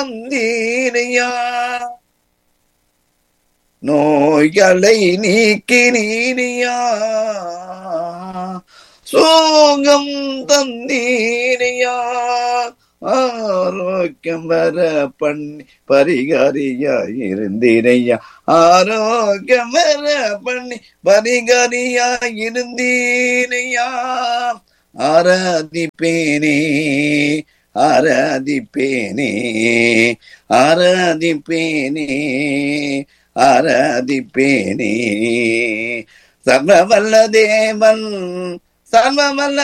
தந்தீரையா நோய்களை நீக்கினீரையா சோகம் தந்தீரையா ஆரோக்கியம் வர பண்ணி பரிகாரியா இருந்தீரையா ஆரோக்கியம் வர பண்ணி பரிகாரியா இருந்தீரையா ஆராதிப்பேனே ஆராதிப்பேனே ஆராதிப்பேனே ஆராதிப்பேனே சர்வவல்ல தேவன் சர்வவல்ல